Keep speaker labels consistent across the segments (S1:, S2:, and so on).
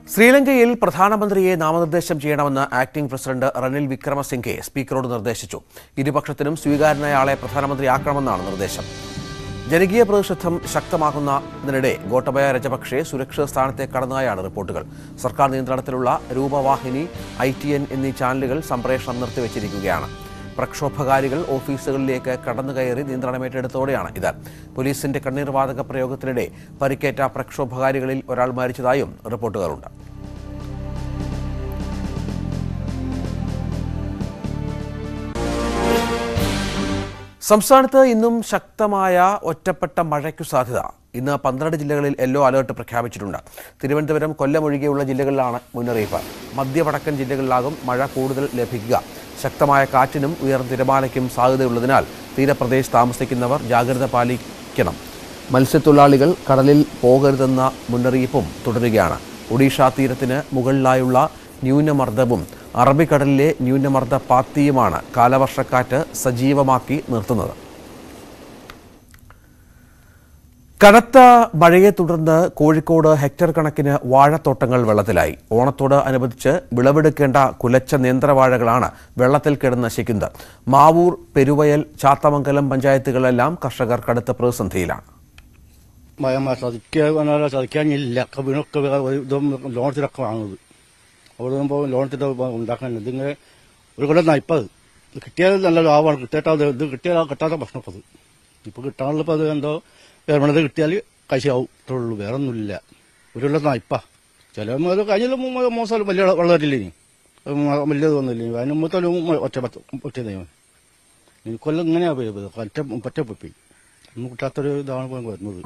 S1: ശ്രീലങ്കയിൽ പ്രധാനമന്ത്രിയെ നാമനിർദ്ദേശം ചെയ്യണമെന്ന് ആക്ടിംഗ് പ്രസിഡന്റ് റനിൽ വിക്രമസിംഘെ സ്പീക്കറോട് നിർദ്ദേശിച്ചു ഇരുപക്ഷത്തിനും സ്വീകാര്യനായ ആളെ പ്രധാനമന്ത്രിയാക്കണമെന്നാണ് നിർദ്ദേശം ജനകീയ പ്രതിഷേധം ശക്തമാകുന്നതിനിടെ ഗോട്ടബയ രജപക്ഷെ സുരക്ഷിത സ്ഥാനത്തെ കടന്നതായാണ് റിപ്പോർട്ടുകൾ സർക്കാർ നിയന്ത്രണത്തിലുള്ള രൂപവാഹിനി ഐ ടി എൻ എന്നീ ചാനലുകൾ സംപ്രേഷണം നിർത്തിവച്ചിരിക്കുകയാണ് പ്രക്ഷോഭകാരികൾ ഓഫീസുകളിലേക്ക് കടന്നുകയറി നിയന്ത്രണമേറ്റെടുത്തോടെയാണ് ഇത് പോലീസിന്റെ കണ്ണീർവാതക പ്രയോഗത്തിനിടെ പരിക്കേറ്റ പ്രക്ഷോഭകാരികളിൽ ഒരാൾ മരിച്ചതായും റിപ്പോർട്ടുകളുണ്ട് സംസ്ഥാനത്ത് ഇന്നും ശക്തമായ ഒറ്റപ്പെട്ട മഴയ്ക്കു സാധ്യത ഇന്ന് പന്ത്രണ്ട് ജില്ലകളിൽ യെല്ലോ അലേർട്ട് പ്രഖ്യാപിച്ചിട്ടുണ്ട് തിരുവനന്തപുരം കൊല്ലം ഒഴികെയുള്ള ജില്ലകളിലാണ് മുന്നറിയിപ്പ് മധ്യവടക്കൻ ജില്ലകളിലാകും മഴ കൂടുതൽ ലഭിക്കുക ശക്തമായ കാറ്റിനും ഉയർന്ന തിരമാലയ്ക്കും സാധ്യതയുള്ളതിനാൽ തീരപ്രദേശത്ത് താമസിക്കുന്നവർ ജാഗ്രത പാലിക്കണം മത്സ്യത്തൊഴിലാളികൾ കടലിൽ പോകരുതെന്ന മുന്നറിയിപ്പും തുടരുകയാണ് ഒഡീഷ തീരത്തിന് മുകളിലായുള്ള ന്യൂനമർദ്ദവും അറബിക്കടലിലെ ന്യൂനമർദ്ദ പാത്തിയുമാണ് കാലവർഷക്കാറ്റ് സജീവമാക്കി നിർത്തുന്നത് കനത്ത മഴയെ തുടർന്ന് കോഴിക്കോട് ഹെക്ടർ കണക്കിന് വാഴത്തോട്ടങ്ങൾ വെള്ളത്തിലായി ഓണത്തോട് അനുബന്ധിച്ച് വിളവെടുക്കേണ്ട കുലച്ച നേന്ത്രവാഴകളാണ് വെള്ളത്തിൽ കിടന്ന് നശിക്കുന്നത് മാവൂർ പെരുവയൽ ചാത്തമംഗലം പഞ്ചായത്തുകളെല്ലാം കർഷകർ കടുത്ത പ്രതിസന്ധിയിലാണ്
S2: മഴ ചതിക്കുക പറഞ്ഞാൽ ചതിക്കാനില്ല ഒക്കെ വീണൊക്കെ ഇതും ലോണത്തിലൊക്കെ വാങ്ങുന്നത് അവിടെ നിന്നുമ്പോൾ ലോണത്തിൻ്റെ ഉണ്ടാക്കാനില്ല ഇതിങ്ങനെ ഒരു കൊല്ലം നയിപ്പത് ഇത് കിട്ടിയാൽ നല്ല ലാഭമാണ് കിട്ടിയിട്ട് അത് ഇത് കിട്ടിയാൽ കിട്ടാത്ത പ്രശ്നം ഇപ്പത് ഇപ്പോൾ കിട്ടാനുള്ളപ്പോൾ അത് എന്തോ ഗവൺമെന്റ് കിട്ടിയാൽ കഴിച്ചാവും ഇത്രേ ഉള്ളൂ വേറെ ഒന്നുമില്ല ഒരു കൊല്ലം നയിപ്പാ ചില അത് കഴിഞ്ഞ മോശം വലിയ വെള്ളമില്ല ഇനി അത് മ- വലിയത് വന്നില്ല ഇനി അതിന് മുമ്പത്തോലും ഒറ്റ പത്ത് ഒറ്റ ദൈവം ഈ കൊല്ലം ഇങ്ങനെയാ പോയത് ഒറ്റ ഒറ്റ പൊപ്പി ഒന്നും കിട്ടാത്തൊരു ഇതാണ് ഇപ്പൊ വരുന്നത്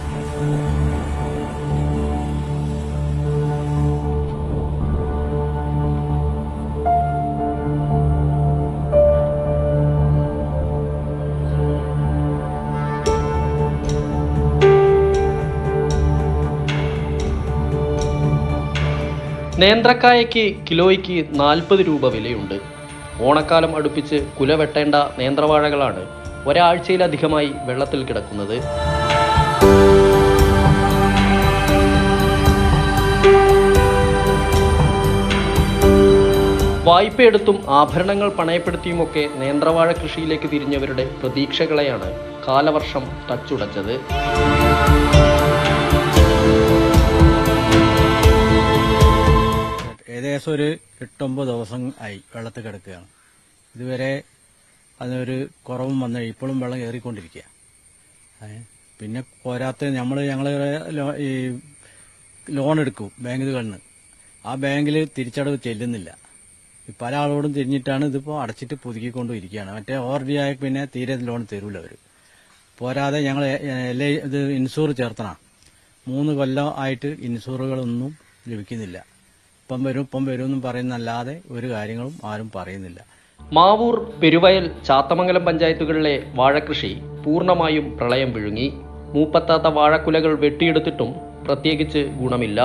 S3: നേന്ത്രക്കായയ്ക്ക് കിലോയ്ക്ക് നാൽപ്പത് രൂപ വിലയുണ്ട് ഓണക്കാലം അടുപ്പിച്ച് കുല വെട്ടേണ്ട നേന്ത്രവാഴകളാണ് ഒരാഴ്ചയിലധികമായി വെള്ളത്തിൽ കിടക്കുന്നത് വായ്പയെടുത്തും ആഭരണങ്ങൾ പണയപ്പെടുത്തിയുമൊക്കെ നേന്ത്രവാഴ കൃഷിയിലേക്ക് തിരിഞ്ഞവരുടെ പ്രതീക്ഷകളെയാണ് കാലവർഷം തച്ചുടച്ചത്
S4: ഏകദേശം ഒരു എട്ടൊമ്പത് ദിവസം ആയി വെള്ളത്തിൽ കിടക്കുകയാണ് ഇതുവരെ അതിനൊരു കുറവും വന്ന ഇപ്പോഴും വെള്ളം കയറിക്കൊണ്ടിരിക്കുക ഏ, പിന്നെ പോരാത്ത നമ്മൾ ഞങ്ങൾ ഈ ലോൺ എടുക്കും ബാങ്കിൽ കണ്ണ് ആ ബാങ്കിൽ തിരിച്ചടവ് ചെല്ലുന്നില്ല ഈ പല ആളോടും തിരിഞ്ഞിട്ടാണ് ഇതിപ്പോൾ അടച്ചിട്ട് പുതുക്കിക്കൊണ്ടും ഇരിക്കുകയാണ് മറ്റേ ഓർഡി ആയ പിന്നെ തീരെ ലോൺ തരൂല അവർ പോരാതെ ഞങ്ങൾ എല്ലാ ഇത് ഇൻഷൂർ ചേർത്തണം മൂന്ന് കൊല്ലം ആയിട്ട് ഇൻഷൂറുകളൊന്നും ലഭിക്കുന്നില്ല ഇപ്പം വരും ഇപ്പം വരും എന്നും പറയുന്നല്ലാതെ ഒരു കാര്യങ്ങളും ആരും പറയുന്നില്ല
S3: മാവൂർ പെരുവയൽ ചാത്തമംഗലം പഞ്ചായത്തുകളിലെ വാഴകൃഷി പൂർണ്ണമായും പ്രളയം വിഴുങ്ങി മൂപ്പത്താത്ത വാഴക്കുലകൾ വെട്ടിയെടുത്തിട്ടും പ്രത്യേകിച്ച് ഗുണമില്ല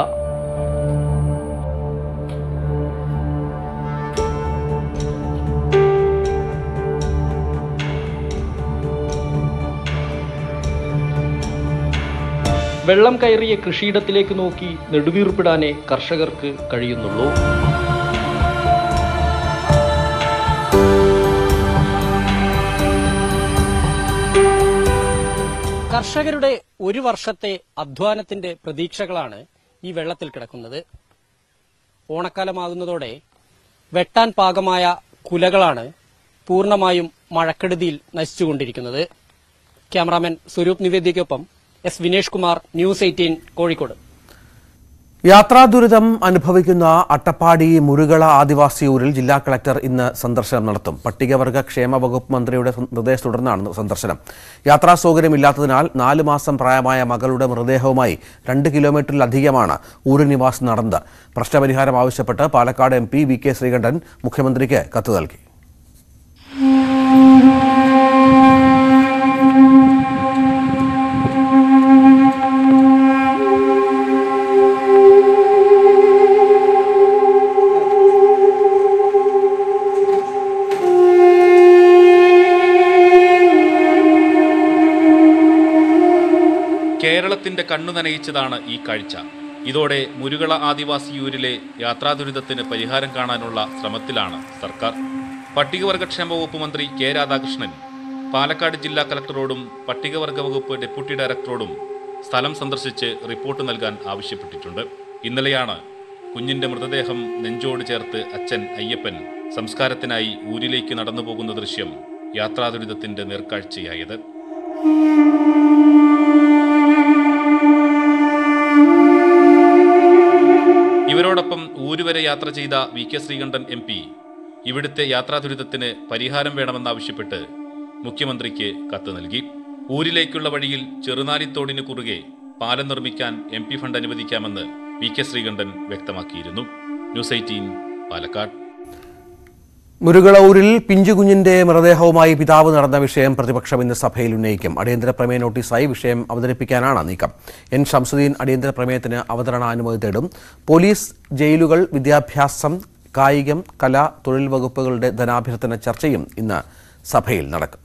S3: വെള്ളം കയറിയ കൃഷിയിടത്തിലേക്ക് നോക്കി നെടുവീർപ്പിടാനേ കർഷകർക്ക് കഴിയുന്നുള്ളൂ കർഷകരുടെ ഒരു വർഷത്തെ അധ്വാനത്തിന്റെ പ്രതീക്ഷകളാണ് ഈ വെള്ളത്തിൽ കിടക്കുന്നത് ഓണക്കാലമാകുന്നതോടെ വെട്ടാൻ പാകമായ കുലകളാണ് പൂർണ്ണമായും മഴക്കെടുതിയിൽ നശിച്ചുകൊണ്ടിരിക്കുന്നത് ക്യാമറാമാൻ സ്വരൂപ് നിവേദ്യയ്ക്കൊപ്പം S Vinesh Kumar news eighteen Kozhikode
S1: യാത്രാ ദുരിതം അനുഭവിക്കുന്ന അട്ടപ്പാടി മുരുകള ആദിവാസി ഊരിൽ ജില്ലാ കളക്ടർ ഇന്ന് സന്ദർശനം നടത്തും പട്ടികവർഗ ക്ഷേമ വകുപ്പ് മന്ത്രിയുടെ നിർദ്ദേശത്തെ തുടർന്നാണ് സന്ദർശനം യാത്രാ സൗകര്യമില്ലാത്തതിനാൽ നാല് മാസം പ്രായമായ മകളുടെ മൃതദേഹവുമായി രണ്ട് കിലോമീറ്ററിലധികമാണ് ഊരു നിവാസ് നടന്നത് പ്രശ്നപരിഹാരം ആവശ്യപ്പെട്ട് Palakkad M P V K Sreekandan മുഖ്യമന്ത്രിക്ക് കത്ത് നൽകി
S5: കേരളത്തിന്റെ കണ്ണു നനയിച്ചതാണ് ഈ കാഴ്ച ഇതോടെ മുരുകള ആദിവാസിയൂരിലെ യാത്രാദുരിതത്തിന് പരിഹാരം കാണാനുള്ള ശ്രമത്തിലാണ് സർക്കാർ പട്ടികവർഗക്ഷേമ വകുപ്പ് മന്ത്രി കെ രാധാകൃഷ്ണൻ പാലക്കാട് ജില്ലാ കലക്ടറോടും പട്ടികവർഗ വകുപ്പ് ഡെപ്യൂട്ടി ഡയറക്ടറോടും സ്ഥലം സന്ദർശിച്ച് റിപ്പോർട്ട് നൽകാൻ ആവശ്യപ്പെട്ടിട്ടുണ്ട് ഇന്നലെയാണ് കുഞ്ഞിന്റെ മൃതദേഹം നെഞ്ചോട് ചേർത്ത് അച്ഛൻ അയ്യപ്പൻ സംസ്കാരത്തിനായി ഊരിലേക്ക് നടന്നു പോകുന്ന ദൃശ്യം യാത്രാദുരിതത്തിന്റെ നേർക്കാഴ്ചയായത് ഇവരോടൊപ്പം ഊരുവരെ യാത്ര ചെയ്ത V K Sreekandan M P ഇവിടുത്തെ യാത്രാദുരിതത്തിന് പരിഹാരം വേണമെന്നാവശ്യപ്പെട്ട് മുഖ്യമന്ത്രിക്ക് കത്ത് നൽകി ഊരിലേക്കുള്ള വഴിയിൽ ചെറുനാലിത്തോടിന് കുറുകെ പാലം നിർമ്മിക്കാൻ എം പി ഫണ്ട് അനുവദിക്കാമെന്ന് വി കെ ശ്രീകണ്ഠൻ വ്യക്തമാക്കിയിരുന്നു ന്യൂസ് എയ്റ്റീൻ പാലക്കാട്
S1: മുരുകളൂരിൽ പിഞ്ചുകുഞ്ഞിന്റെ മൃതദേഹവുമായി പിതാവ് നടന്ന വിഷയം പ്രതിപക്ഷം ഇന്ന് സഭയിൽ ഉന്നയിക്കും അടിയന്തര പ്രമേയ നോട്ടീസായി വിഷയം അവതരിപ്പിക്കാനാണ് നീക്കം എൻ ഷംസുദ്ദീൻ അടിയന്തര പ്രമേയത്തിന് അവതരണാനുമതി തേടും പോലീസ് ജയിലുകൾ വിദ്യാഭ്യാസം കായികം കല തൊഴിൽ വകുപ്പുകളുടെ ധനാഭ്യർത്ഥന ചർച്ചയും ഇന്ന് സഭയിൽ നടക്കും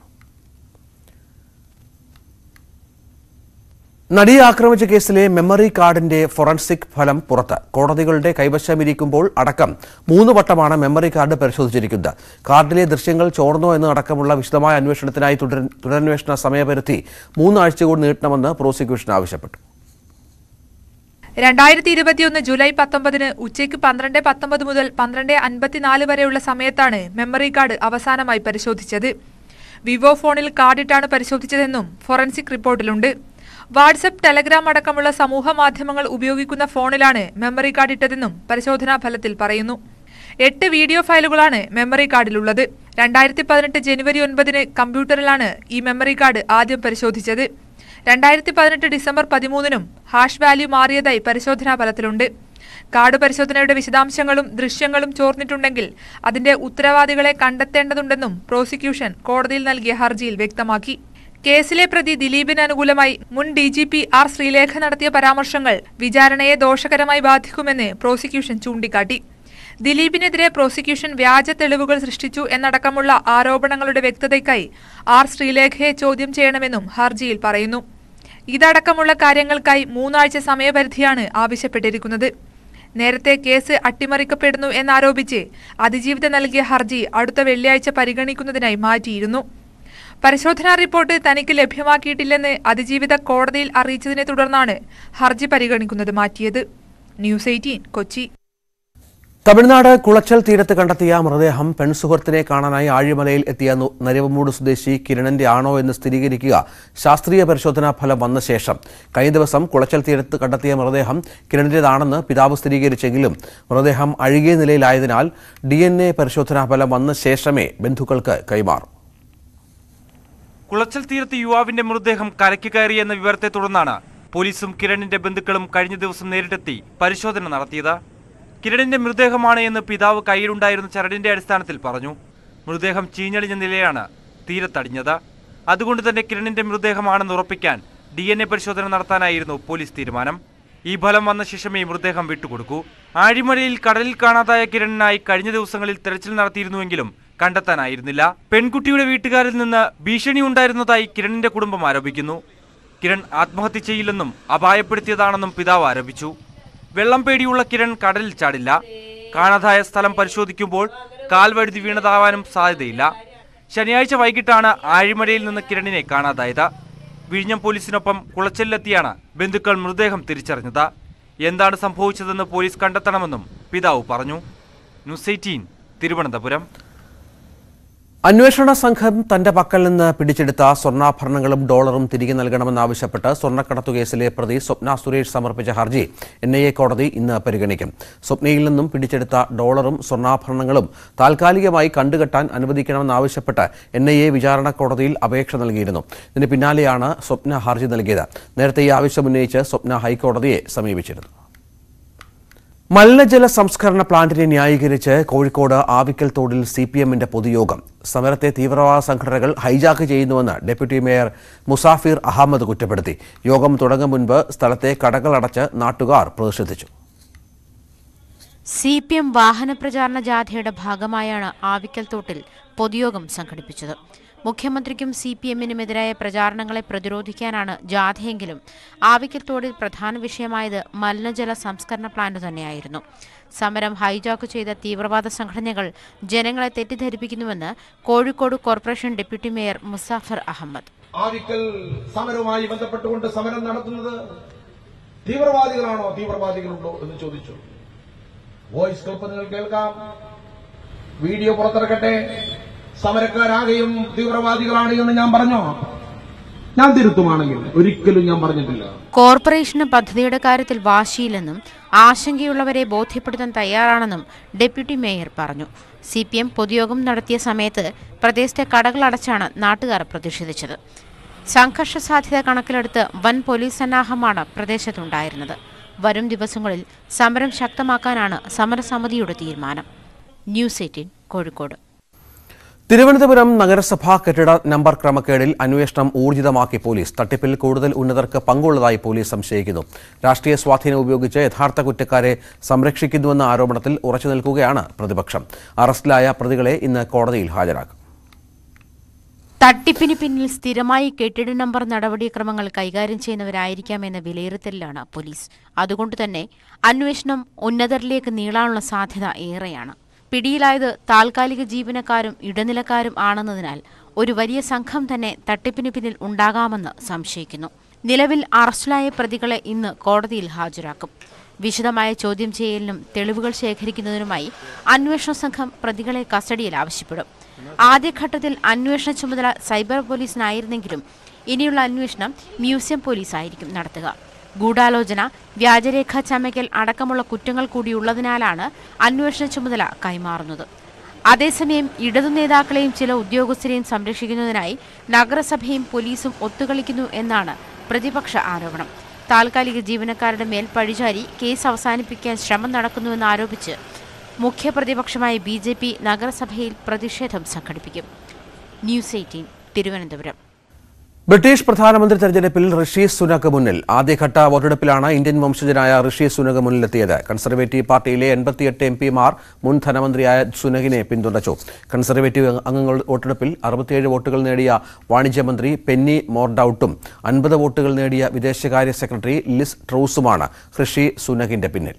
S1: നടിയെ ആക്രമിച്ച കേസിലെ മെമ്മറി കാർഡിന്റെ ഫോറൻസിക് ഫലം പുറത്ത് കോടതികളുടെ കൈവശമിരിക്കുമ്പോൾ അടക്കം മൂന്ന് വട്ടമാണ് മെമ്മറി കാർഡ് പരിശോധിച്ചിരിക്കുന്നത് കാർഡിലെ ദൃശ്യങ്ങൾ ചോർന്നോ എന്ന് അടക്കമുള്ള വിശദമായ അന്വേഷണത്തിനായി തുടർ- തുടരന്വേഷണ സമയപരിധി മൂന്നാഴ്ച കൂടി നീട്ടണമെന്ന് പ്രോസിക്യൂഷൻ ആവശ്യപ്പെട്ടു
S6: രണ്ടായിരത്തി ഇരുപത്തിയൊന്ന് ജൂലൈ പത്തൊമ്പതിന് ഉച്ചയ്ക്ക് പന്ത്രണ്ട് പത്തൊമ്പത് മുതൽ പന്ത്രണ്ട് അൻപത്തിനാല് വരെയുള്ള സമയത്താണ് മെമ്മറി കാർഡ് അവസാനമായി പരിശോധിച്ചത് വിവോ ഫോണിൽ കാർഡിട്ടാണ് പരിശോധിച്ചതെന്നും ഫോറൻസിക് റിപ്പോർട്ടിലുണ്ട് വാട്സപ്പ് ടെലഗ്രാം അടക്കമുള്ള സമൂഹ മാധ്യമങ്ങൾ ഉപയോഗിക്കുന്ന ഫോണിലാണ് മെമ്മറി കാർഡ് ഇട്ടതെന്നും പരിശോധനാ ഫലത്തിൽ പറയുന്നു എട്ട് വീഡിയോ ഫയലുകളാണ് മെമ്മറി കാർഡിലുള്ളത് രണ്ടായിരത്തി പതിനെട്ട് ജനുവരി ഒൻപതിന് കമ്പ്യൂട്ടറിലാണ് ഈ മെമ്മറി കാർഡ് ആദ്യം പരിശോധിച്ചത് രണ്ടായിരത്തി പതിനെട്ട് ഡിസംബർ പതിമൂന്നിനും ഹാഷ് വാല്യൂ മാറിയതായി പരിശോധനാ ഫലത്തിലുണ്ട് കാർഡ് പരിശോധനയുടെ വിശദാംശങ്ങളും ദൃശ്യങ്ങളും ചോർന്നിട്ടുണ്ടെങ്കിൽ അതിന്റെ ഉത്തരവാദികളെ കണ്ടെത്തേണ്ടതുണ്ടെന്നും പ്രോസിക്യൂഷൻ കോടതിയിൽ നൽകിയ ഹർജിയിൽ വ്യക്തമാക്കി കേസിലെ പ്രതി ദിലീപിന് അനുകൂലമായി മുൻ D G P R Sreelekha നടത്തിയ പരാമർശങ്ങൾ വിചാരണയെ ദോഷകരമായി ബാധിക്കുമെന്ന് പ്രോസിക്യൂഷൻ ചൂണ്ടിക്കാട്ടി ദിലീപിനെതിരെ പ്രോസിക്യൂഷൻ വ്യാജ തെളിവുകൾ സൃഷ്ടിച്ചു എന്നടക്കമുള്ള ആരോപണങ്ങളുടെ വ്യക്തതയ്ക്കായി ആർ ശ്രീലേഖയെ ചോദ്യം ചെയ്യണമെന്നും ഹർജിയിൽ പറയുന്നു ഇതടക്കമുള്ള കാര്യങ്ങൾക്കായി മൂന്നാഴ്ച സമയപരിധിയാണ് ആവശ്യപ്പെട്ടിരിക്കുന്നത് നേരത്തെ കേസ് അട്ടിമറിക്കപ്പെടുന്നു എന്നാരോപിച്ച് അതിജീവിത നൽകിയ ഹർജി അടുത്ത വെള്ളിയാഴ്ച പരിഗണിക്കുന്നതിനായി മാറ്റിയിരുന്നു പരിശോധനാ റിപ്പോർട്ട് തനിക്ക് ലഭ്യമാക്കിയിട്ടില്ലെന്ന് അതിജീവിത കോടതിയിൽ അറിയിച്ചതിനെ തുടർന്നാണ് ഹർജി പരിഗണിക്കുന്നത് മാറ്റിയത് ന്യൂസ് എയ്റ്റീൻ കൊച്ചി
S1: തമിഴ്നാട് കുളച്ചൽ തീരത്ത് കണ്ടെത്തിയ മൃതദേഹം പെൺസുഹൃത്തിനെ കാണാനായി ആഴിമലയിൽ എത്തിയ നു- നരിവമൂട് സ്വദേശി കിരണന്റെ ആണോ എന്ന് സ്ഥിരീകരിക്കുക ശാസ്ത്രീയ പരിശോധനാ ഫലം വന്ന ശേഷം കഴിഞ്ഞ ദിവസം കുളച്ചൽ തീരത്ത് കണ്ടെത്തിയ മൃതദേഹം കിരണന്റേതാണെന്ന് പിതാവ് സ്ഥിരീകരിച്ചെങ്കിലും മൃതദേഹം അഴുകിയ നിലയിലായതിനാൽ ഡി എൻ എ പരിശോധനാ ഫലം വന്ന ശേഷമേ ബന്ധുക്കൾക്ക് കൈമാറും
S7: കുളച്ചൽ തീരത്ത് യുവാവിന്റെ മൃതദേഹം കരയ്ക്ക് കയറി എന്ന വിവരത്തെ തുടർന്നാണ് പോലീസും കിരണിന്റെ ബന്ധുക്കളും കഴിഞ്ഞ ദിവസം നേരിട്ടെത്തി പരിശോധന നടത്തിയത് കിരണിന്റെ മൃതദേഹമാണ് എന്ന് പിതാവ് കയ്യിലുണ്ടായിരുന്ന ചരടിന്റെ അടിസ്ഥാനത്തിൽ പറഞ്ഞു മൃതദേഹം ചീഞ്ഞളിഞ്ഞ നിലയാണ് തീരത്തടിഞ്ഞത് അതുകൊണ്ട് തന്നെ കിരണിന്റെ മൃതദേഹമാണെന്ന് ഉറപ്പിക്കാൻ ഡി എൻ എ പരിശോധന നടത്താനായിരുന്നു പോലീസ് തീരുമാനം ഈ ഫലം വന്ന ശേഷമേ മൃതദേഹം വിട്ടുകൊടുക്കൂ ആഴിമലയിൽ കടലിൽ കാണാതായ കിരണിനായി കഴിഞ്ഞ ദിവസങ്ങളിൽ തെരച്ചിൽ നടത്തിയിരുന്നുവെങ്കിലും കണ്ടെത്താനായിരുന്നില്ല പെൺകുട്ടിയുടെ വീട്ടുകാരിൽ നിന്ന് ഭീഷണി ഉണ്ടായിരുന്നതായി കിരണിന്റെ കുടുംബം ആരോപിക്കുന്നു കിരൺ ആത്മഹത്യ ചെയ്യില്ലെന്നും അപായപ്പെടുത്തിയതാണെന്നും പിതാവ് ആരോപിച്ചു വെള്ളം പേടിയുള്ള കിരൺ കടലിൽ ചാടില്ല കാണാതായ സ്ഥലം പരിശോധിക്കുമ്പോൾ കാൽവഴുതി വീണതാവാനും സാധ്യതയില്ല ശനിയാഴ്ച വൈകിട്ടാണ് ആഴിമലയിൽ നിന്ന് കിരണിനെ കാണാതായത് വിഴിഞ്ഞം പോലീസിനൊപ്പം കുളച്ചലിലെത്തിയാണ് ബന്ധുക്കൾ മൃതദേഹം തിരിച്ചറിഞ്ഞത് എന്താണ് സംഭവിച്ചതെന്ന് പോലീസ് കണ്ടെത്തണമെന്നും പിതാവ് പറഞ്ഞു ന്യൂസ് എയ്റ്റീൻ തിരുവനന്തപുരം
S1: അന്വേഷണ സംഘം തന്റെ പക്കൽ നിന്ന് പിടിച്ചെടുത്ത സ്വർണ്ണാഭരണങ്ങളും ഡോളറും തിരികെ നൽകണമെന്നാവശ്യപ്പെട്ട് സ്വർണ്ണക്കടത്തു കേസിലെ പ്രതി സ്വപ്ന സുരേഷ് സമർപ്പിച്ച ഹർജി എൻ ഐ എ കോടതി ഇന്ന് പരിഗണിക്കും സ്വപ്നയിൽ നിന്നും പിടിച്ചെടുത്ത ഡോളറും സ്വർണ്ണാഭരണങ്ങളും താൽക്കാലികമായി കണ്ടുകെട്ടാൻ അനുവദിക്കണമെന്നാവശ്യപ്പെട്ട് എൻ ഐ എ വിചാരണ കോടതിയിൽ അപേക്ഷ നൽകിയിരുന്നു ഇതിന് പിന്നാലെയാണ് സ്വപ്ന ഹർജി നൽകിയത് നേരത്തെ ഈ ആവശ്യം ഉന്നയിച്ച് സ്വപ്ന ഹൈക്കോടതിയെ സമീപിച്ചിരുന്നു മലിനജല സംസ്കരണ പ്ലാന്റിനെ ന്യായീകരിച്ച് കോഴിക്കോട് ആവിക്കൽ തോടിൽ സി പി എമ്മിന്റെ പൊതുയോഗം സമരത്തെ തീവ്രവാദ സംഘടനകൾ ഹൈജാക്ക് ചെയ്യുന്നുവെന്ന് ഡെപ്യൂട്ടി മേയർ മുസാഫിർ അഹമ്മദ് കുറ്റപ്പെടുത്തി യോഗം തുടങ്ങും മുൻപ് സ്ഥലത്തെ കടകളടച്ച് നാട്ടുകാർ പ്രതിഷേധിച്ചു
S8: സി പി എം വാഹന പ്രചാരണ ജാഥയുടെ ഭാഗമായാണ് ആവിക്കൽ തോട്ടിൽ പൊതുയോഗം സംഘടിപ്പിച്ചത് മുഖ്യമന്ത്രിക്കും സി പി എമ്മിനുമെതിരായ പ്രചാരണങ്ങളെ പ്രതിരോധിക്കാനാണ് ജാഥയെങ്കിലും ആവിക്കത്തോടിൽ പ്രധാന വിഷയമായത് മലിനജല സംസ്കരണ പ്ലാന്റ് തന്നെയായിരുന്നു സമരം ഹൈജാക്ക് ചെയ്ത തീവ്രവാദ സംഘടനകൾ ജനങ്ങളെ തെറ്റിദ്ധരിപ്പിക്കുന്നുവെന്ന് Kozhikode corporation deputy mayor Musafar Ahammed
S9: Avikkal സമരവുമായി ബന്ധപ്പെട്ടുകൊണ്ട് സമരം നടത്തുന്നത് തീവ്രവാദികളാണോ തീവ്രവാദികളുണ്ടോ എന്ന് ചോദിച്ചു വോയിസ് ക്ലിപ്പ് നിങ്ങൾ കേൾക്കാം വീഡിയോ പുറത്തിറക്കട്ടെ സമരക്കാരാകെയും തീവ്രവാദികളാണ് എന്ന് ഞാൻ പറഞ്ഞോ ഞാൻ തിരുത്തുമാണെങ്കിൽ ഒരിക്കലും ഞാൻ പറഞ്ഞിട്ടില്ല
S8: കോർപ്പറേഷന് പദ്ധതിയുടെ കാര്യത്തിൽ വാശിയില്ലെന്നും ആശങ്കയുള്ളവരെ ബോധ്യപ്പെടുത്താൻ തയ്യാറാണെന്നും ഡെപ്യൂട്ടി മേയർ പറഞ്ഞു സി പി എം പൊതുയോഗം നടത്തിയ സമയത്ത് പ്രദേശത്തെ കടകളടച്ചാണ് നാട്ടുകാർ പ്രതിഷേധിച്ചത് സംഘർഷ സാധ്യത കണക്കിലെടുത്ത് വൻ പോലീസ് സന്നാഹമാണ് പ്രദേശത്തുണ്ടായിരുന്നത് വരും ദിവസങ്ങളിൽ സമരം ശക്തമാക്കാനാണ് സമരസമിതിയുടെ തീരുമാനം ന്യൂസ് എയ്റ്റീൻ കോഴിക്കോട്
S1: തിരുവനന്തപുരം നഗരസഭാ കെട്ടിട നമ്പർ ക്രമക്കേടിൽ അന്വേഷണം ഊർജിതമാക്കി പോലീസ് തട്ടിപ്പിൽ കൂടുതൽ ഉന്നതർക്ക് പങ്കുള്ളതായി പോലീസ് സംശയിക്കുന്നു രാഷ്ട്രീയ സ്വാധീനം ഉപയോഗിച്ച് യഥാർത്ഥ കുറ്റക്കാരെ സംരക്ഷിക്കുന്നുവെന്ന ആരോപണത്തിൽ ഉറച്ചു നിൽക്കുകയാണ് പ്രതിപക്ഷം അറസ്റ്റിലായ പ്രതികളെ ഇന്ന് കോടതിയിൽ ഹാജരാക്കും
S8: തട്ടിപ്പിന് പിന്നിൽ സ്ഥിരമായി കെട്ടിട നമ്പർ നടപടിക്രമങ്ങൾ കൈകാര്യം ചെയ്യുന്നവരായിരിക്കാമെന്ന വിലയിരുത്തലിലാണ് പോലീസ് അതുകൊണ്ട് തന്നെ അന്വേഷണം ഉന്നതരിലേക്ക് നീളാനുള്ള സാധ്യത ഏറെയാണ് പിടിയിലായത് താൽക്കാലിക ജീവനക്കാരും ഇടനിലക്കാരും ആണെന്നതിനാൽ ഒരു വലിയ സംഘം തന്നെ തട്ടിപ്പിന് പിന്നിൽ ഉണ്ടാകാമെന്ന് സംശയിക്കുന്നു നിലവിൽ അറസ്റ്റിലായ പ്രതികളെ ഇന്ന് കോടതിയിൽ ഹാജരാക്കും വിശദമായ ചോദ്യം ചെയ്യലിനും തെളിവുകൾ ശേഖരിക്കുന്നതിനുമായി അന്വേഷണ സംഘം പ്രതികളെ കസ്റ്റഡിയിൽ ആവശ്യപ്പെടും ആദ്യഘട്ടത്തിൽ അന്വേഷണ ചുമതല സൈബർ പോലീസിനായിരുന്നെങ്കിലും ഇനിയുള്ള അന്വേഷണം മ്യൂസിയം പോലീസായിരിക്കും നടത്തുക ഗൂഢാലോചന വ്യാജരേഖ ചമയ്ക്കൽ അടക്കമുള്ള കുറ്റങ്ങൾ കൂടിയുള്ളതിനാലാണ് അന്വേഷണ ചുമതല കൈമാറുന്നത് അതേസമയം ഇടതു നേതാക്കളെയും ചില ഉദ്യോഗസ്ഥരെയും സംരക്ഷിക്കുന്നതിനായി നഗരസഭയും പോലീസും ഒത്തുകളിക്കുന്നു എന്നാണ് പ്രതിപക്ഷ ആരോപണം താൽക്കാലിക ജീവനക്കാരുടെ മേൽ പഴിചാരി കേസ് അവസാനിപ്പിക്കാൻ ശ്രമം നടക്കുന്നുവെന്ന് ആരോപിച്ച് മുഖ്യപ്രതിപക്ഷമായ ബി ജെ പി നഗരസഭയിൽ പ്രതിഷേധം സംഘടിപ്പിക്കും ന്യൂസ് എയ്റ്റീൻ തിരുവനന്തപുരം
S1: ബ്രിട്ടീഷ് പ്രധാനമന്ത്രി തെരഞ്ഞെടുപ്പിൽ ഋഷി സുനക് മുന്നിൽ ആദ്യഘട്ട വോട്ടെടുപ്പിലാണ് ഇന്ത്യൻ വംശജനായ ഋഷി സുനക് മുന്നിലെത്തിയത് കൺസർവേറ്റീവ് പാർട്ടിയിലെ എൺപത്തിയെട്ട് എം പിമാർ മുൻ ധനമന്ത്രിയായ സുനകിനെ പിന്തുണച്ചു കൺസർവേറ്റീവ് അംഗങ്ങൾ വോട്ടെടുപ്പിൽ അറുപത്തിയേഴ് വോട്ടുകൾ നേടിയ വാണിജ്യമന്ത്രി പെന്നി മോർഡൌട്ടും അൻപത് വോട്ടുകൾ നേടിയ വിദേശകാര്യ സെക്രട്ടറി ലിസ് ട്രൂസുമാണ് ഋഷി സുനകിന്റെ പിന്നിൽ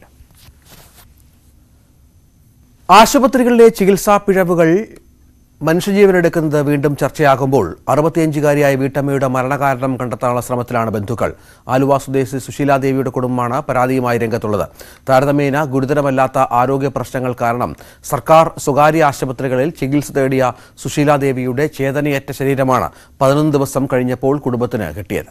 S1: ആശുപത്രികളിലെ ചികിത്സാ പിഴവുകൾ മനുഷ്യജീവനെടുക്കുന്നത് വീണ്ടും ചർച്ചയാകുമ്പോൾ അറുപത്തിയഞ്ചുകാരിയായ വീട്ടമ്മയുടെ മരണകാരണം കണ്ടെത്താനുള്ള ശ്രമത്തിലാണ് ബന്ധുക്കൾ ആലുവ സ്വദേശി സുശീലാദേവിയുടെ കുടുംബമാണ് പരാതിയുമായി രംഗത്തുള്ളത് താരതമ്യേന ഗുരുതരമല്ലാത്ത ആരോഗ്യ പ്രശ്നങ്ങൾ കാരണം സർക്കാർ സ്വകാര്യ ആശുപത്രികളിൽ ചികിത്സ തേടിയ സുശീലാദേവിയുടെ ചേതനയറ്റ ശരീരമാണ് പതിനൊന്ന് ദിവസം കഴിഞ്ഞപ്പോൾ കുടുംബത്തിന് കിട്ടിയത്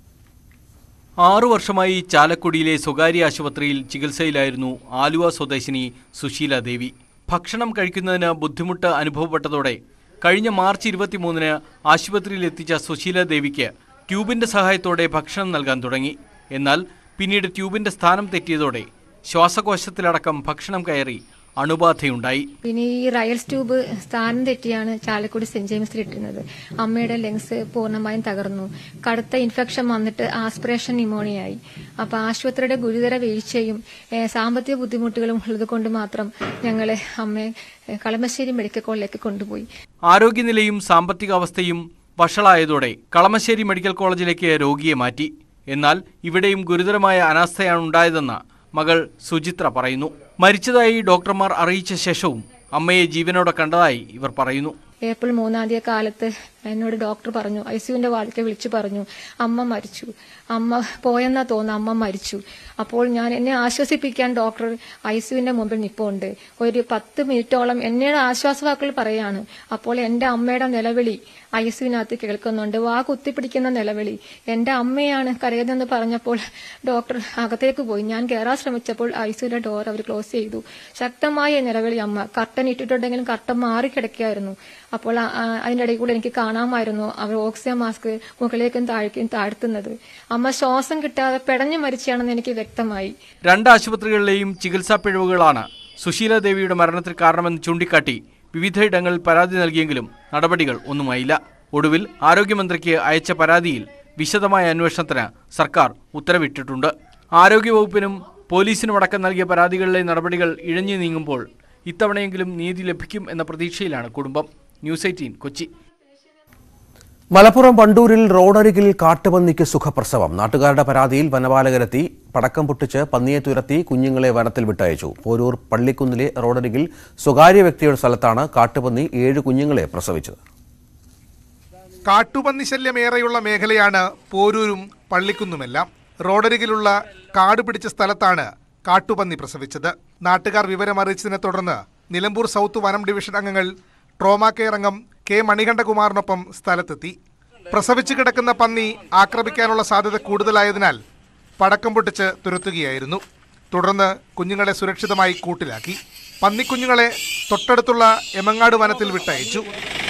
S10: ആറു വർഷമായി ചാലക്കുടിയിലെ സ്വകാര്യ ആശുപത്രിയിൽ ചികിത്സയിലായിരുന്നു ആലുവ സ്വദേശിനി സുശീല ദേവി ഭക്ഷണം കഴിക്കുന്നതിന് ബുദ്ധിമുട്ട് അനുഭവപ്പെട്ടതോടെ കഴിഞ്ഞ മാർച്ച് ഇരുപത്തിമൂന്നിന് ആശുപത്രിയിൽ എത്തിച്ച സുശീല ദേവിക്ക് ട്യൂബിന്റെ സഹായത്തോടെ ഭക്ഷണം നൽകാൻ തുടങ്ങി എന്നാൽ പിന്നീട് ട്യൂബിന്റെ സ്ഥാനം തെറ്റിയതോടെ ശ്വാസകോശത്തിലടക്കം ഭക്ഷണം കയറി അണുബാധയുണ്ടായി
S11: പിന്നെ ഈ റയൽസ് ട്യൂബ് സ്ഥാനം തെറ്റിയാണ് ചാലക്കുടി സെന്റ് ജെയിംസിൽ ഇട്ടിരുന്നത് അമ്മയുടെ ലങ്സ് പൂർണ്ണമായും തകർന്നു കടുത്ത ഇൻഫെക്ഷൻ വന്നിട്ട് ആസ്പിറേഷൻ ന്യൂമോണിയായി അപ്പൊ ആശുപത്രിയുടെ ഗുരുതര വീഴ്ചയും ഏഹ്, സാമ്പത്തിക ബുദ്ധിമുട്ടുകളും ഉള്ളത് കൊണ്ട് മാത്രം ഞങ്ങളെ അമ്മയെ ഏഹ്, കളമശ്ശേരി മെഡിക്കൽ കോളേജിലേക്ക് കൊണ്ടുപോയി
S10: ആരോഗ്യനിലയും സാമ്പത്തിക അവസ്ഥയും വഷളായതോടെ കളമശ്ശേരി മെഡിക്കൽ കോളേജിലേക്ക് രോഗിയെ മാറ്റി എന്നാൽ ഇവിടെയും ഗുരുതരമായ അനാസ്ഥയാണ് ഉണ്ടായതെന്ന് മകൾ സുചിത്ര പറയുന്നു മരിച്ചതായി ഡോക്ടർമാർ അറിയിച്ച ശേഷവും അമ്മയെ ജീവനോടെ കണ്ടതായി ഇവർ പറയുന്നു
S11: ഏപ്രിൽ മൂന്നാം തീയതി കാലത്ത് എന്നോട് ഡോക്ടർ പറഞ്ഞു ഐസിയുവിന്റെ വാതിൽക്ക് വിളിച്ചു പറഞ്ഞു അമ്മ മരിച്ചു അമ്മ പോയെന്നാ തോന്നുന്നു അമ്മ മരിച്ചു അപ്പോൾ ഞാൻ എന്നെ ആശ്വസിപ്പിക്കാൻ ഡോക്ടർ ഐസിയുവിന്റെ മുമ്പിൽ നിപ്പുണ്ട് ഒരു പത്ത് മിനിറ്റോളം എന്നോട് ആശ്വാസവാക്കുകൾ പറയാണ് അപ്പോൾ എന്റെ അമ്മയുടെ നിലവിളി ഐസിയുവിനകത്ത് കേൾക്കുന്നുണ്ട് വാ കുത്തിപ്പിടിക്കുന്ന നിലവിളി എന്റെ അമ്മയാണ് കരയുന്നതെന്ന് പറഞ്ഞപ്പോൾ ഡോക്ടർ അകത്തേക്ക് പോയി ഞാൻ കയറാൻ ശ്രമിച്ചപ്പോൾ ഐസിയുടെ ഡോർ അവർ ക്ലോസ് ചെയ്തു ശക്തമായ നിലവിളി അമ്മ കർട്ടൻ ഇട്ടിട്ടുണ്ടെങ്കിലും കർട്ടൻ മാറിക്കിടക്കുകയായിരുന്നു അപ്പോൾ ആ- ആ- അതിന്റെ ഇടയിൽ കൂടെ എനിക്ക് കാണാമായിരുന്നു അവർ ഓക്സിജൻ മാസ്ക് മുകളിലേക്കും താഴേക്കും താഴ്ത്തുന്നത് അമ്മ ശ്വാസം കിട്ടാതെ പെടഞ്ഞു മരിച്ചാണെന്ന് എനിക്ക് വ്യക്തമായി
S10: രണ്ട് ആശുപത്രികളിലെയും ചികിത്സാ പിഴവുകളാണ് സുശീല ദേവിയുടെ മരണത്തിന് കാരണമെന്ന് ചൂണ്ടിക്കാട്ടി വിവിധയിടങ്ങളിൽ പരാതി നൽകിയെങ്കിലും നടപടികൾ ഒന്നുമായില്ല ഒടുവിൽ ആരോഗ്യമന്ത്രിക്ക് അയച്ച പരാതിയിൽ വിശദമായ അന്വേഷണത്തിന് സർക്കാർ ഉത്തരവിട്ടിട്ടുണ്ട് ആരോഗ്യവകുപ്പിനും പോലീസിനുമടക്കം നൽകിയ പരാതികളിലെ നടപടികൾ ഇഴഞ്ഞു നീങ്ങുമ്പോൾ ഇത്തവണയെങ്കിലും നീതി ലഭിക്കും എന്ന പ്രതീക്ഷയിലാണ് കുടുംബം ന്യൂസ് എയ്റ്റീൻ കൊച്ചി
S1: മലപ്പുറം വണ്ടൂരിൽ റോഡരികിൽ കാട്ടുപന്നിക്ക് സുഖപ്രസവം നാട്ടുകാരുടെ പരാതിയിൽ വനപാലകരെത്തി പടക്കം പൊട്ടിച്ച് പന്നിയെ തുരത്തി കുഞ്ഞുങ്ങളെ വനത്തിൽ വിട്ടയച്ചു പോരൂർ പള്ളിക്കുന്നിലെ റോഡരികിൽ സ്വകാര്യ വ്യക്തിയുടെ സ്ഥലത്താണ് കാട്ടുപന്നി ഏഴ് കുഞ്ഞുങ്ങളെ പ്രസവിച്ചത്
S12: കാട്ടുപന്നി ശല്യമേറെയുള്ള മേഖലയാണ് പോരൂരും പള്ളിക്കുന്നുമെല്ലാം റോഡരികിലുള്ള കാട് പിടിച്ച സ്ഥലത്താണ് കാട്ടുപന്നി പ്രസവിച്ചത് നാട്ടുകാർ വിവരമറിയിച്ചതിനെ തുടർന്ന് നിലമ്പൂർ സൗത്ത് വനം ഡിവിഷൻ അംഗങ്ങൾ ട്രോമാ കെയർ അംഗം കെ മണികണ്ഠകുമാറിനൊപ്പം സ്ഥലത്തെത്തി പ്രസവിച്ചു കിടക്കുന്ന പന്നി ആക്രമിക്കാനുള്ള സാധ്യത കൂടുതലായതിനാൽ പടക്കം പൊട്ടിച്ച് തുരത്തുകയായിരുന്നു തുടർന്ന് കുഞ്ഞുങ്ങളെ സുരക്ഷിതമായി കൂട്ടിലാക്കി പന്നിക്കുഞ്ഞുങ്ങളെ തൊട്ടടുത്തുള്ള എമങ്ങാട് വനത്തിൽ വിട്ടയച്ചു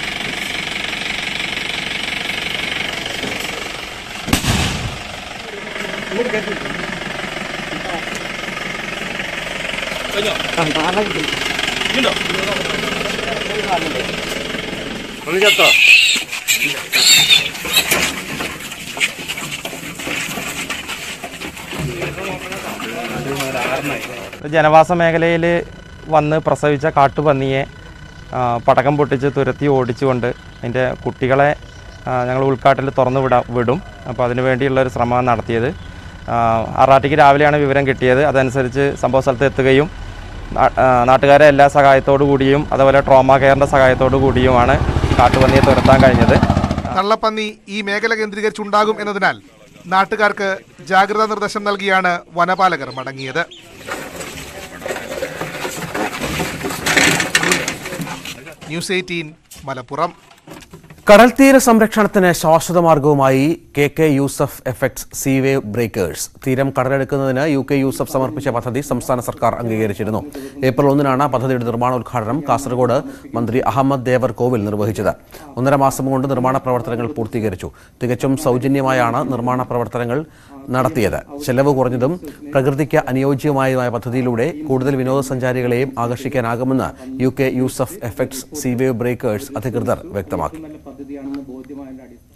S13: ജനവാസ മേഖലയിൽ വന്ന് പ്രസവിച്ച കാട്ടുപന്നിയെ ആ, പടക്കം പൊട്ടിച്ച് തുരത്തി ഓടിച്ചുകൊണ്ട് അതിൻ്റെ കുട്ടികളെ ആ, ഞങ്ങൾ ഉൾക്കാട്ടിൽ തുറന്നു വിടാ വിടും അപ്പോൾ അതിനു വേണ്ടിയുള്ള ഒരു ശ്രമമാണ് നടത്തിയത് ആ, ആറാട്ടിക്ക് രാവിലെയാണ് വിവരം കിട്ടിയത് അതനുസരിച്ച് സംഭവ സ്ഥലത്ത് എത്തുകയും നാ- ആ, നാട്ടുകാരെ എല്ലാ സഹായത്തോടു കൂടിയും അതുപോലെ ട്രോമ കെയറിൻ്റെ സഹായത്തോടു കൂടിയുമാണ് കാട്ടുപന്നിയെ തുരത്താൻ കഴിഞ്ഞത്
S12: തള്ളപ്പന്നി ഈ മേഖല കേന്ദ്രീകരിച്ചുണ്ടാകും എന്നതിനാൽ നാട്ടുകാർക്ക് ജാഗ്രതാ നിർദ്ദേശം നൽകിയാണ് വനപാലകർ മടങ്ങിയത് ന്യൂസ് എയ്റ്റീൻ മലപ്പുറം
S1: കടൽത്തീര സംരക്ഷണത്തിന് ശാശ്വത മാർഗവുമായി K K Yusuf effects seawave breakers തീരം കടലെടുക്കുന്നതിന് യു കെ യൂസഫ് സമർപ്പിച്ച പദ്ധതി സംസ്ഥാന സർക്കാർ അംഗീകരിച്ചിരുന്നു ഏപ്രിൽ ഒന്നിനാണ് പദ്ധതിയുടെ നിർമ്മാണോദ്ഘാടനം കാസർഗോഡ് മന്ത്രി അഹമ്മദ് ദേവർ കോവിൽ നിർവഹിച്ചത് ഒന്നര മാസം കൊണ്ട് നിർമ്മാണ പ്രവർത്തനങ്ങൾ പൂർത്തീകരിച്ചു തികച്ചും സൗജന്യമായാണ് നിർമ്മാണ പ്രവർത്തനങ്ങൾ നടത്തിയത് ചെലവ് കുറഞ്ഞതും പ്രകൃതിക്ക് അനുയോജ്യവുമായ പദ്ധതിയിലൂടെ കൂടുതൽ വിനോദസഞ്ചാരികളെയും ആകർഷിക്കാനാകുമെന്ന് U K Yusuf effects seawave breakers അധികൃതർ വ്യക്തമാക്കി
S14: പദ്ധതിയാണെന്ന് ബോധ്യമായതിന്റെ അടിസ്ഥാനത്തിൽ